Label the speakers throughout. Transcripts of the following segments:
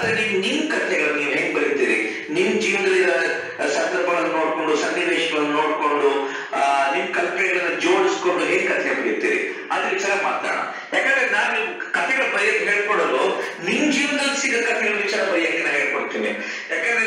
Speaker 1: ಆದ್ರೆ ನೀವು ನಿಮ್ ಕಥೆಗಳು ನೀವು ಹೆಂಗ್ ಬರೀತೀರಿ ನಿಮ್ ಜೀವನದ ಸಂದರ್ಭಗಳನ್ನು ನೋಡ್ಕೊಂಡು ಸನ್ನಿವೇಶಗಳನ್ನು ನೋಡ್ಕೊಂಡು ಆ, ನಿಮ್ ಕಲ್ಪನೆಗಳನ್ನ ಜೋಡಿಸ್ಕೊಂಡು ಹೇಗ್ ಕಥೆ ಬರೀತೀರಿ ಅದ್ರ ವಿಚಾರ ಮಾತಾಡೋಣ ಯಾಕಂದ್ರೆ ನಾನು ಕಥೆಗಳು ಬರೆಯಕ್ಕೆ ಹೇಳ್ಕೊಡೋದು ನಿಮ್ ಜೀವನದಲ್ಲಿ ಸಿಗೋ ಕಥೆಗಳ ವಿಚಾರ ಬರೆಯಕ್ಕೆ ನಾನು ಹೇಳ್ಕೊಡ್ತೀನಿ ಯಾಕಂದ್ರೆ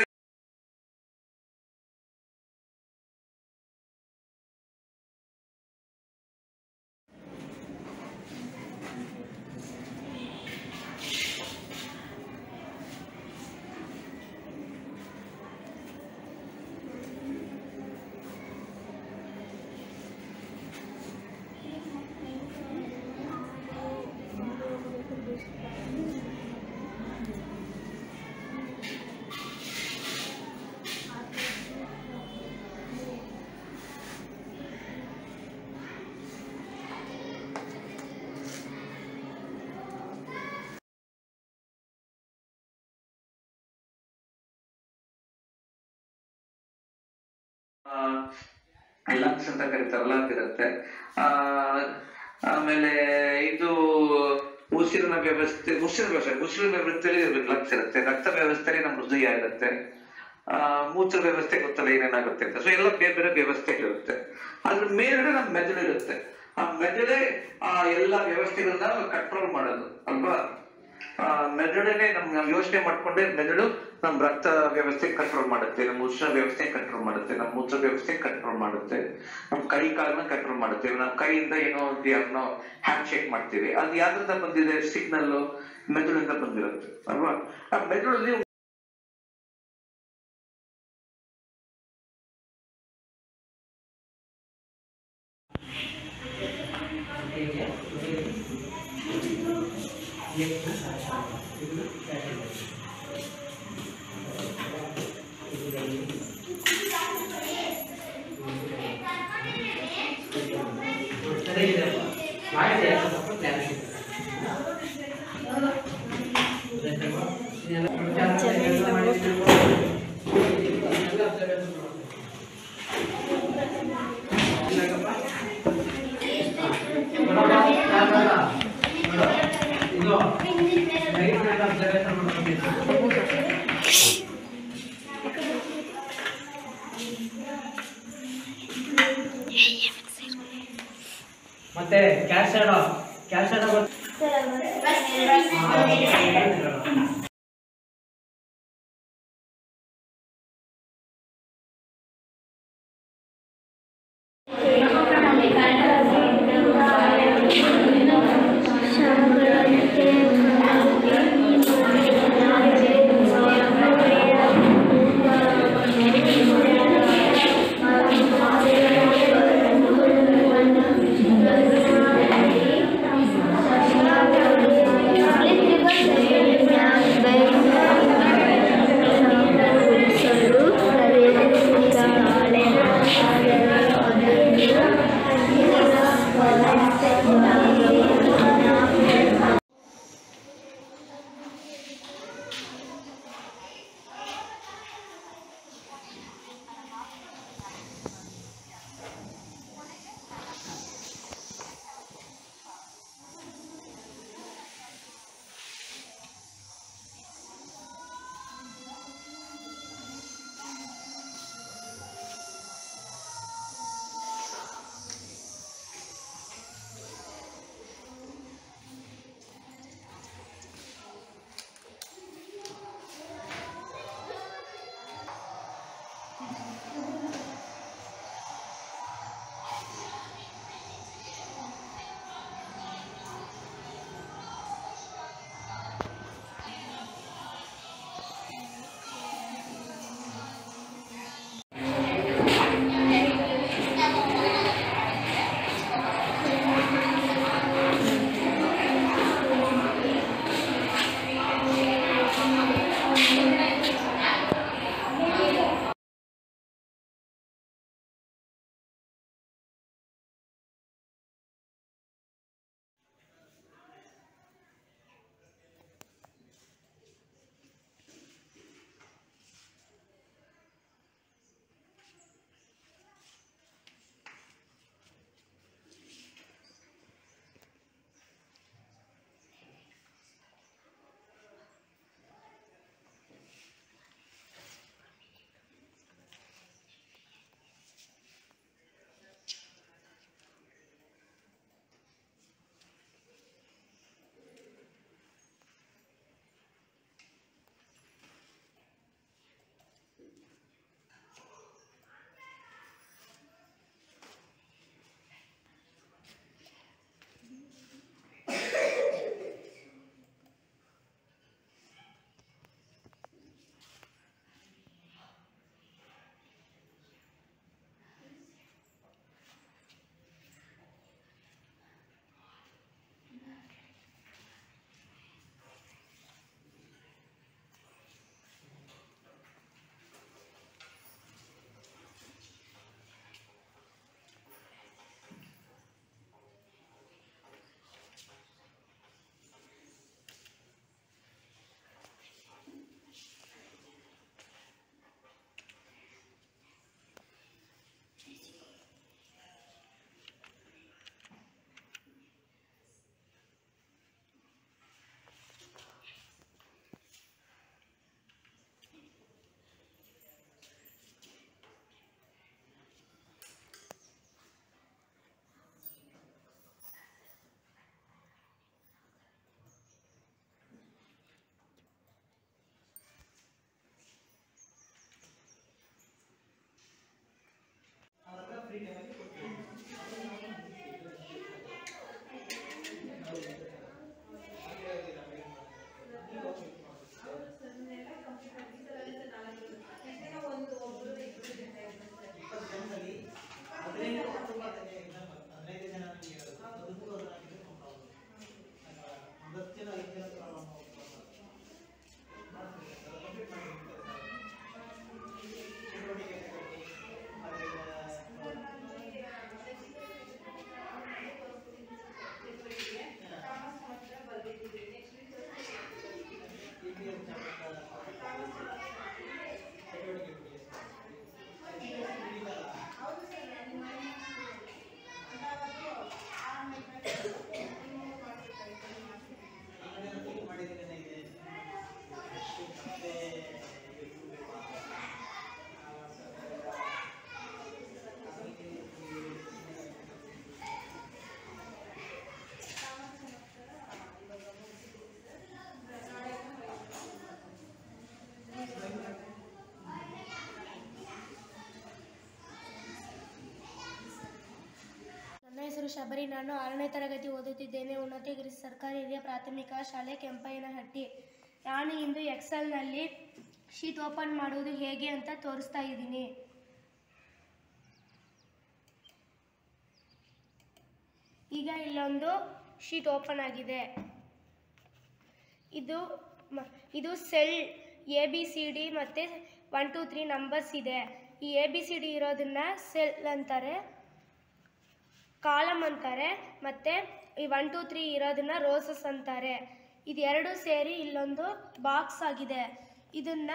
Speaker 1: ಲಂಗ್ಸ್ ಅಂತ ಕರೀತಾರಲ್ಲ ಅದಿರುತ್ತೆ ಆ, ಆಮೇಲೆ ಇದು ಉಸಿರಿನ ವ್ಯವಸ್ಥೆ ಉಸಿರಿನ ವ್ಯವಸ್ಥೆ ಉಸಿರಿನ ವ್ಯವಸ್ಥೆಯಲ್ಲಿ ಲಂಗ್ಸ್ ಇರುತ್ತೆ ರಕ್ತ ವ್ಯವಸ್ಥೆಯಲ್ಲಿ ನಮ್ಮ ಹೃದಯ ಇರುತ್ತೆ ಆ, ಮೂತ್ರ ವ್ಯವಸ್ಥೆ ಗೊತ್ತಲ್ಲ ಏನೇನಾಗುತ್ತೆ ಅಂತ ಸೊ ಎಲ್ಲ ಬೇರೆ ಬೇರೆ ವ್ಯವಸ್ಥೆ ಇರುತ್ತೆ ಅದ್ರ ಮೇಲ್ಗಡೆ ನಮ್ಮ ಮೆದುಳು ಇರುತ್ತೆ ಆ ಮೆದುಳೇ ಆ ಎಲ್ಲ ವ್ಯವಸ್ಥೆಗಳನ್ನ ಕಂಟ್ರೋಲ್ ಮಾಡೋದು ಅಲ್ವಾ ಆ, ಮೆದುಳನ್ನೇ ನಮ್ ನಾವು ಯೋಚನೆ ಮಾಡ್ಕೊಂಡೆ ಮೆದುಳು ನಮ್ಮ ರಕ್ತ ವ್ಯವಸ್ಥೆ ಕಂಟ್ರೋಲ್ ಮಾಡುತ್ತೆ ನಮ್ಮ ಉಷ್ಣ ವ್ಯವಸ್ಥೆ ಕಂಟ್ರೋಲ್ ಮಾಡುತ್ತೆ ನಮ್ಮ ಮೂತ್ರ ವ್ಯವಸ್ಥೆ ಕಂಟ್ರೋಲ್ ಮಾಡುತ್ತೆ ನಮ್ಮ ಕೈ ಕಾಲನ್ನ ಕಂಟ್ರೋಲ್ ಮಾಡುತ್ತೆ ನಮ್ಮ ಕೈಯಿಂದ ಏನೋ ಒಂದು ಯಾರನ್ನೋ ಹ್ಯಾಂಡ್ ಶೇಕ್ ಮಾಡ್ತೀವಿ ಅದು ಯಾವ್ದ್ರಿಂದ ಬಂದಿದೆ ಸಿಗ್ನಲ್ ಮೆದುಳಿಂದ ಬಂದಿರುತ್ತೆ ಅಲ್ವಾ ಆ ಮೆದುಳಲ್ಲಿ
Speaker 2: ಮತ್ತೆ ಕ್ಯಾಲ್ಸಿಯಡ ಕ್ಯಾಲ್ಸಿಯಡ
Speaker 3: Thank you. ಹೆಸರು ಶಬರಿ ನಾನು ಆರನೇ ತರಗತಿ ಓದುತ್ತಿದ್ದೇನೆ ಉನ್ನತಗಿರಿ ಸರ್ಕಾರಿ ಹಿರಿಯ ಪ್ರಾಥಮಿಕ ಶಾಲೆ ಕೆಂಪಯ್ಯನಹಟ್ಟಿ ನಾನು ಇಂದು ಎಕ್ಸೆಲ್ನಲ್ಲಿ ಶೀಟ್ ಓಪನ್ ಮಾಡುವುದು ಹೇಗೆ ಅಂತ ತೋರಿಸ್ತಾ ಇದ್ದೀನಿ ಈಗ ಇಲ್ಲೊಂದು ಶೀಟ್ ಓಪನ್ ಆಗಿದೆ ಇದು ಮ- ಇದು cell A B C D ಮತ್ತು ಒನ್ ಟು ತ್ರೀ ನಂಬರ್ಸ್ ಇದೆ ಈ ಎ ಬಿ ಸಿ ಡಿ ಇರೋದನ್ನ ಸೆಲ್ ಅಂತಾರೆ ಕಾಲಮ್ ಅಂತಾರೆ ಮತ್ತು ಈ ಒನ್ ಟು ತ್ರೀ ಇರೋದನ್ನ ರೋಸಸ್ ಅಂತಾರೆ ಇದೆರಡು ಸೇರಿ ಇಲ್ಲೊಂದು ಬಾಕ್ಸ್ ಆಗಿದೆ ಇದನ್ನ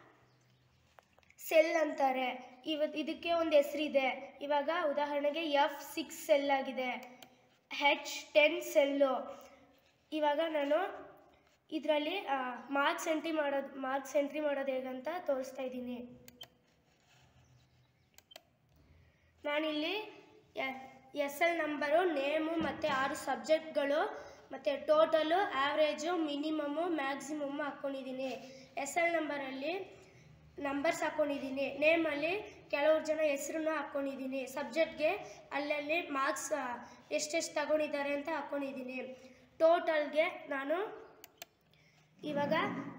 Speaker 3: ಸೆಲ್ ಅಂತಾರೆ ಇವತ್ತು ಇದಕ್ಕೆ ಒಂದು ಹೆಸರಿದೆ ಇವಾಗ ಉದಾಹರಣೆಗೆ ಎಫ್ ಸಿಕ್ಸ್ ಸೆಲ್ ಆಗಿದೆ ಹೆಚ್ ಟೆನ್ ಸೆಲ್ಲು ಇವಾಗ ನಾನು ಇದರಲ್ಲಿ ಮಾರ್ಕ್ಸ್ ಎಂಟ್ರಿ ಮಾಡೋದು ಮಾರ್ಕ್ಸ್ ಎಂಟ್ರಿ ಮಾಡೋದು ಹೇಗಂತ ತೋರಿಸ್ತಾ ಇದ್ದೀನಿ ನಾನಿಲ್ಲಿ ಎಸ್ ಎಲ್ ನಂಬರು ನೇಮು ಮತ್ತು ಆರು ಸಬ್ಜೆಕ್ಟ್ಗಳು ಮತ್ತು ಟೋಟಲು ಆ್ಯಾವ್ರೇಜು ಮಿನಿಮಮ್ಮು ಮ್ಯಾಕ್ಸಿಮಮ್ಮು ಹಾಕ್ಕೊಂಡಿದ್ದೀನಿ ಎಸ್ ಎಲ್ ನಂಬರಲ್ಲಿ ನಂಬರ್ಸ್ ಹಾಕ್ಕೊಂಡಿದ್ದೀನಿ ನೇಮಲ್ಲಿ ಕೆಲವ್ರು ಜನ ಹೆಸ್ರನ್ನ ಹಾಕ್ಕೊಂಡಿದ್ದೀನಿ ಸಬ್ಜೆಕ್ಟ್ಗೆ ಅಲ್ಲಲ್ಲಿ ಮಾರ್ಕ್ಸ್ ಎಷ್ಟೆಷ್ಟು ತಗೊಂಡಿದ್ದಾರೆ ಅಂತ ಹಾಕ್ಕೊಂಡಿದ್ದೀನಿ ಟೋಟಲ್ಗೆ ನಾನು ಇವಾಗ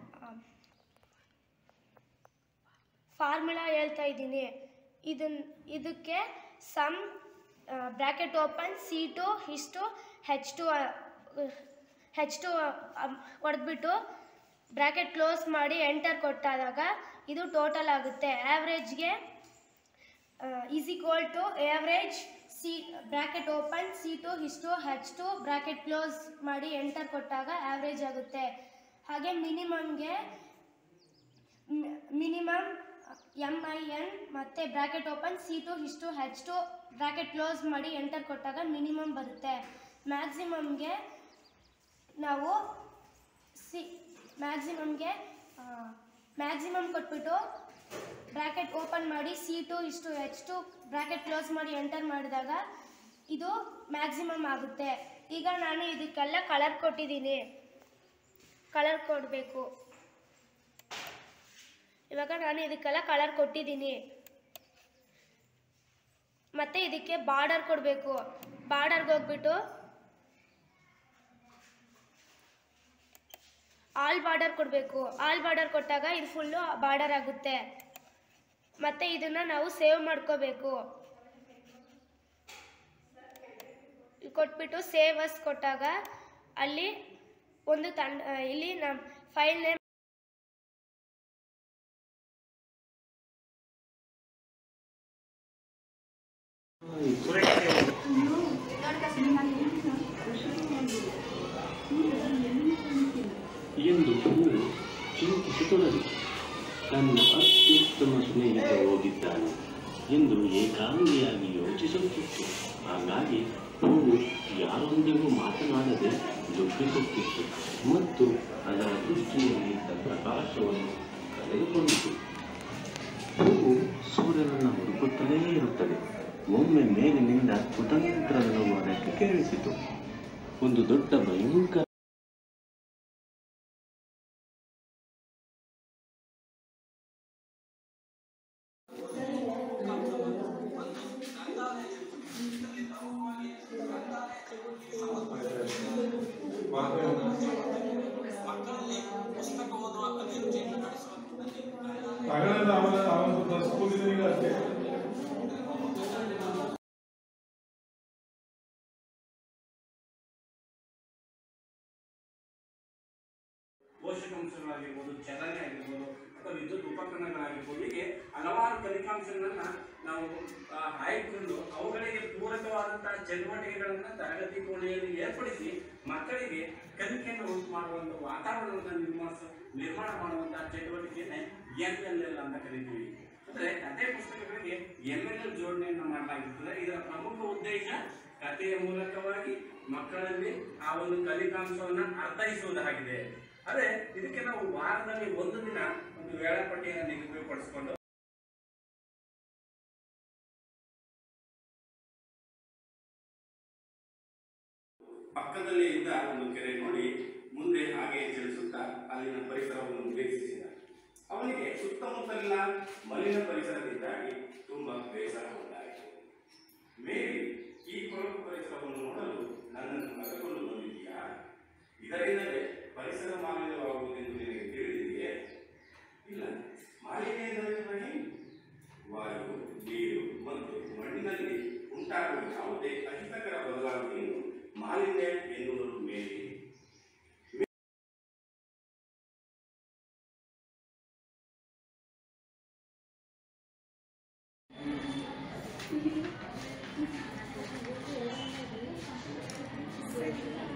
Speaker 3: ಫಾರ್ಮುಲಾ ಹೇಳ್ತಾ ಇದ್ದೀನಿ ಇದನ್ ಇದಕ್ಕೆ sum bracket open C two ಇಷ್ಟು ಹೆಚ್ ಟು ಹೆಚ್ ಟು ಹೊಡೆದ್ಬಿಟ್ಟು ಬ್ರ್ಯಾಕೆಟ್ ಕ್ಲೋಸ್ ಮಾಡಿ ಎಂಟರ್ ಕೊಟ್ಟಾದಾಗ ಇದು ಟೋಟಲ್ ಆಗುತ್ತೆ ಆ್ಯಾವ್ರೇಜ್ಗೆ is equal to average C bracket open C two ಇಷ್ಟು ಹೆಚ್ ಟು ಬ್ರ್ಯಾಕೆಟ್ ಕ್ಲೋಸ್ ಮಾಡಿ ಎಂಟರ್ ಕೊಟ್ಟಾಗ ಆ್ಯಾವ್ರೇಜ್ ಆಗುತ್ತೆ ಹಾಗೆ ಮಿನಿಮಮ್ಗೆ ಮಿನಿಮಮ್ ಎಮ್ ಐ ಎನ್ ಮತ್ತು ಬ್ರ್ಯಾಕೆಟ್ ಓಪನ್ ಸಿ ಟು ಇಷ್ಟು ಹೆಚ್ ಟು ಬ್ರ್ಯಾಕೆಟ್ ಕ್ಲೋಸ್ ಮಾಡಿ ಎಂಟರ್ ಕೊಟ್ಟಾಗ ಮಿನಿಮಮ್ ಬರುತ್ತೆ ಮ್ಯಾಕ್ಸಿಮಮ್ಗೆ ನಾವು ಸಿ ಮ್ಯಾಕ್ಸಿಮಮ್ಗೆ ಮ್ಯಾಕ್ಸಿಮಮ್ ಕೊಟ್ಬಿಟ್ಟು ಬ್ರ್ಯಾಕೆಟ್ ಓಪನ್ ಮಾಡಿ ಸಿ ಟು ಇಷ್ಟು ಎಚ್ ಟು ಬ್ರ್ಯಾಕೆಟ್ ಕ್ಲೋಸ್ ಮಾಡಿ ಎಂಟರ್ ಮಾಡಿದಾಗ ಇದು ಮ್ಯಾಕ್ಸಿಮಮ್ ಆಗುತ್ತೆ ಈಗ ನಾನು ಇದಕ್ಕೆಲ್ಲ ಕಲರ್ ಕೊಟ್ಟಿದ್ದೀನಿ ಕಲರ್ ಕೊಡಬೇಕು ಇವಾಗ ನಾನು ಇದಕ್ಕೆಲ್ಲ ಕಲರ್ ಕೊಟ್ಟಿದ್ದೀನಿ ಮತ್ತೆ ಇದಕ್ಕೆ ಬಾರ್ಡರ್ ಕೊಡಬೇಕು ಬಾರ್ಡರ್ಗೆ ಹೋಗ್ಬಿಟ್ಟು ಆಲ್ ಬಾರ್ಡರ್ ಕೊಡಬೇಕು ಆಲ್ ಬಾರ್ಡರ್ ಕೊಟ್ಟಾಗ ಇದು ಫುಲ್ಲು ಬಾರ್ಡರ್ ಆಗುತ್ತೆ ಮತ್ತೆ ಇದನ್ನ ನಾವು ಸೇವ್ ಮಾಡ್ಕೋಬೇಕು ಇಲ್ಲಿ ಕೊಟ್ಬಿಟ್ಟು ಸೇವ್ ಅಸ್ ಕೊಟ್ಟಾಗ ಅಲ್ಲಿ ಒಂದು ತಂಡ ಇಲ್ಲಿ ನಮ್ಮ ಫೈಲ್ ನೇಮ್
Speaker 4: ಎಂದು ಹೂವು ಚಿಂತಿಸತೊಡಗಿ ತನ್ನ ಅತ್ಯುತ್ತಮ ಸ್ನೇಹಿತ ಹೋಗಿದ್ದಾನೆ ಎಂದು ಏಕಾಂಗಿಯಾಗಿ ಯೋಚಿಸುತ್ತಿತ್ತು ಹಾಗಾಗಿ ಹೂವು ಯಾರೊಂದಿಗೂ ಮಾತನಾಡದೆ ದುಃಖಿಸುತ್ತಿತ್ತು ಮತ್ತು ಅದರ ದೃಷ್ಟಿಯಲ್ಲಿದ್ದ ಪ್ರಕಾಶವನ್ನು ಕಳೆದುಕೊಂಡಿತು ಹೂವು ಸೂರ್ಯನನ್ನು ಹುಡುಕುತ್ತಲೇ ಇರುತ್ತದೆ ಒಮ್ಮೆ ಮೇಲಿನಿಂದ ಕುತಂತ್ರದ ಅದಕ್ಕೆ ಕೇಳಿಸಿತು ಒಂದು ದೊಡ್ಡ ಭಯಂಕರ
Speaker 5: ತಗೊಳ್ಳೋದು ಅವನ ಅವನ ಸ್ಕೂಲಿಗೆ ಈಗ ಅಷ್ಟೇ
Speaker 6: ಪೋಷಕಾಂಶಗಳಾಗಿರ್ಬೋದು ಚಲನೆ ಆಗಿರ್ಬೋದು ಅಥವಾ ವಿದ್ಯುತ್ ಉಪಕರಣಗಳಾಗಿರ್ಬೋದು ಹೀಗೆ ಹಲವಾರು ಫಲಿತಾಂಶಗಳನ್ನ ನಾವು ಆ, ಆಯ್ದುಕೊಂಡು ಅವುಗಳಿಗೆ ಪೂರಕವಾದಂತಹ ಚಟುವಟಿಕೆಗಳನ್ನ ತರಗತಿ ಕೋಣೆಯಲ್ಲಿ ಏರ್ಪಡಿಸಿ ಮಕ್ಕಳಿಗೆ ಕಲಿಕೆಯನ್ನು ಉಂಟು ಮಾಡುವಂಥ ವಾತಾವರಣವನ್ನು ನಿರ್ಮಾಣ ನಿರ್ಮಾಣ ಮಾಡುವಂತಹ ಚಟುವಟಿಕೆಯನ್ನೇ ಎನ್ ಎಲ್ ಎಲ್ ಅಂತ ಕರಿತೀವಿ ಅಂದ್ರೆ ಕಥೆ ಪುಸ್ತಕಗಳಿಗೆ ಎಂ ಎಲ್ ಎಲ್ ಜೋಡಣೆಯನ್ನು ಮಾಡಲಾಗಿರ್ತದೆ ಇದರ ಪ್ರಮುಖ ಉದ್ದೇಶ ಕಥೆಯ ಮೂಲಕವಾಗಿ ಮಕ್ಕಳಲ್ಲಿ ಆ ಒಂದು ಫಲಿತಾಂಶವನ್ನ ಅರ್ಥೈಸುವುದಾಗಿದೆ ಅದೇ ಇದಕ್ಕೆ ನಾವು ವಾರದಲ್ಲಿ ಒಂದು ದಿನ ಒಂದು ವೇಳಾಪಟ್ಟಿಯನ್ನು ನಿಗದಿಪಡಿಸಿಕೊಂಡು ಪಕ್ಕದಲ್ಲಿ ಇದ್ದ ಒಂದು ಕೆರೆ ನೋಡಿ ಮುಂದೆ ಹಾಗೆ ಚಲಿಸುತ್ತಾ ಅಲ್ಲಿನ ಪರಿಸರವನ್ನು ನಿರೀಕ್ಷಿಸಿದ ಅವನಿಗೆ ಸುತ್ತಮುತ್ತಲಿನ ಮಲಿನ ಪರಿಸರದಿಂದಾಗಿ ತುಂಬಾ ಬೇಸರ ಉಂಟಾಯಿತು ಮೇರಿ
Speaker 7: ಈ ಕೊಳಕು ಪರಿಸರವನ್ನು ನೋಡಲು ನನ್ನನ್ನು ಕರೆದುಕೊಂಡು ಬಂದಿದ್ದೀಯಾ ಇದರಿಂದಲೇ ಪರಿಸರ ಮಾಲಿನ್ಯವಾಗುವುದೆಂದು ನಿನಗೆ ತಿಳಿದಿದೆಯೇ ಇಲ್ಲ ಮಾಲಿನ್ಯ ಎಂದರೆ ಏನು? ವಾಯು ನೀರು ಮತ್ತು ಮಣ್ಣಿನಲ್ಲಿ ಉಂಟಾಗುವ ಯಾವುದೇ ಅಹಿತಕರ ಬದಲಾವಣೆಯನ್ನು ಮಾಲಿನ್ಯ ಎನ್ನುವುದರ ಮೇಲೆ
Speaker 3: Thank you.